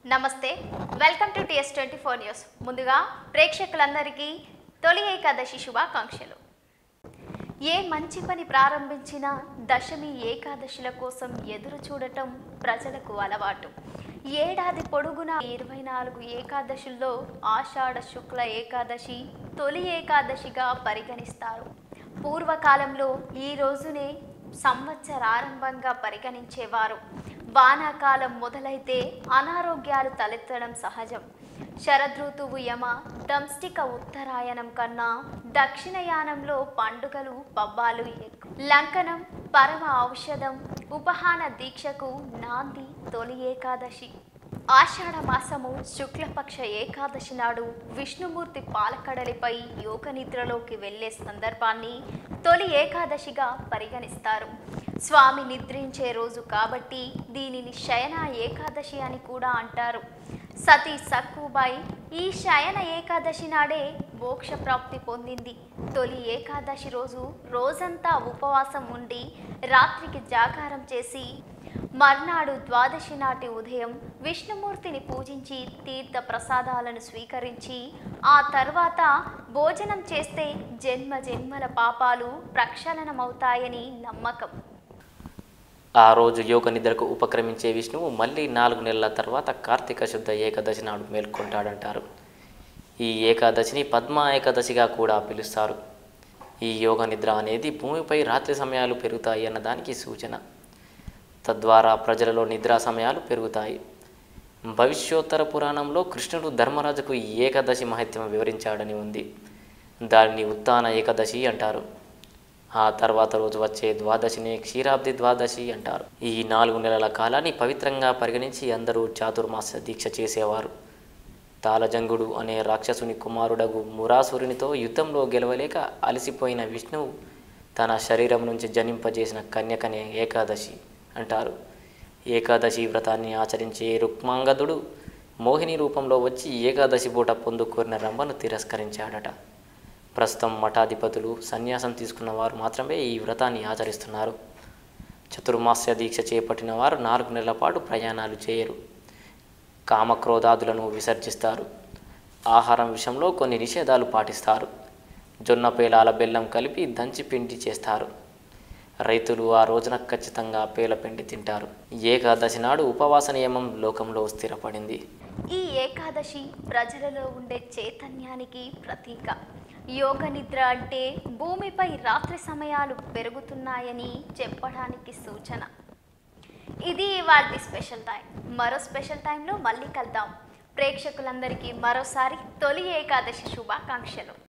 నమస్తే welcome to TS twenty four news ముందుగా ప్రేక్షకులందరికీ తొలి ఏకాదశి శుభాకాంక్షలు ఏ మంచి పని ప్రారంభించినా దశమి ఏకాదశిల కోసం ఎదురు చూడటం ప్రజలకు అలవాటు ఏడాది పొడుగునా ఇరవై నాలుగు ఏకాదశుల్లో ఆషాఢ శుక్ల ఏకాదశి తొలి ఏకాదశిగా పరిగణిస్తారు పూర్వకాలంలో ఈ రోజునే సంవత్సరారంభంగా పరిగణించేవారు వానాకాలం మొదలైతే అనారోగ్యాలు తలెత్తడం సహజం శరదృతువు యమ దంష్టిక ఉత్తరాయణం కన్నా దక్షిణయానంలో పండుగలు పబ్బాలు ఎక్కువ లంకనం పరమ ఔషధం ఉపహాన దీక్షకు నాంది తొలి ఏకాదశి ఆషాఢ మాసము శుక్లపక్ష ఏకాదశి నాడు విష్ణుమూర్తి పాలకడలిపై యోగ నిద్రలోకి వెళ్ళే సందర్భాన్ని తొలి ఏకాదశిగా పరిగణిస్తారు స్వామి నిద్రించే రోజు కాబట్టి దీనిని శయన ఏకాదశి అని కూడా అంటారు సతీ సక్కుబాయి ఈ శయన ఏకాదశి నాడే మోక్ష ప్రాప్తి పొందింది తొలి ఏకాదశి రోజు రోజంతా ఉపవాసం ఉండి రాత్రికి జాగారం చేసి మర్నాడు ద్వాదశి నాటి ఉదయం విష్ణుమూర్తిని పూజించి తీర్థ ప్రసాదాలను స్వీకరించి ఆ తర్వాత భోజనం చేస్తే జన్మ జన్మల పాపాలు ప్రక్షాళనమవుతాయని నమ్మకం ఆ రోజు యోగ నిద్రకు ఉపక్రమించే విష్ణువు మళ్ళీ నాలుగు నెలల తర్వాత కార్తీక శుద్ధ ఏకాదశి నాడు మేల్కొంటాడంటారు ఈ ఏకాదశిని పద్మ ఏకాదశిగా కూడా పిలుస్తారు ఈ యోగ నిద్ర అనేది భూమిపై రాత్రి సమయాలు పెరుగుతాయి అన్నదానికి సూచన తద్వారా ప్రజలలో నిద్రా సమయాలు పెరుగుతాయి భవిష్యోత్తర పురాణంలో కృష్ణుడు ధర్మరాజుకు ఈ ఏకాదశి మహత్యం వివరించాడని ఉంది దానిని ఉత్తాన ఏకాదశి అంటారు ఆ తర్వాత రోజు వచ్చే ద్వాదశిని క్షీరాబ్ది ద్వాదశి అంటారు ఈ నాలుగు నెలల కాలాన్ని పవిత్రంగా పరిగణించి అందరూ చాతుర్మాస దీక్ష చేసేవారు తాళజంగుడు అనే రాక్షసుని కుమారుడగు మురాసురునితో యుద్ధంలో గెలవలేక అలసిపోయిన విష్ణువు తన శరీరం నుంచి జనింపజేసిన కన్యకనే ఏకాదశి అంటారు ఏకాదశి వ్రతాన్ని ఆచరించే రుక్మాంగదుడు మోహిని రూపంలో వచ్చి ఏకాదశి పూట పొందుకోరిన రంభను తిరస్కరించాడట ప్రస్తుతం మఠాధిపతులు సన్యాసం తీసుకున్న వారు మాత్రమే ఈ వ్రతాన్ని ఆచరిస్తున్నారు చతుర్మాస్య దీక్ష చేపట్టిన వారు నాలుగు నెలల పాటు ప్రయాణాలు చేయరు కామక్రోధాదులను విసర్జిస్తారు ఆహారం విషయంలో కొన్ని నిషేధాలు పాటిస్తారు జొన్న పేలాల బెల్లం కలిపి దంచి పిండి చేస్తారు రైతులు ఆ రోజున ఖచ్చితంగా పేలపిండి తింటారు ఏకాదశి నాడు ఉపవాస నియమం లోకంలో స్థిరపడింది ఈ ఏకాదశి ప్రజలలో ఉండే చైతన్యానికి ప్రతీక యోగ నిద్ర అంటే భూమిపై రాత్రి సమయాలు పెరుగుతున్నాయని చెప్పడానికి సూచన ఇది ఇవాళ స్పెషల్ టైం మరో స్పెషల్ టైంలో మళ్ళీ కలుద్దాం ప్రేక్షకులందరికీ మరోసారి తొలి ఏకాదశి శుభాకాంక్షలు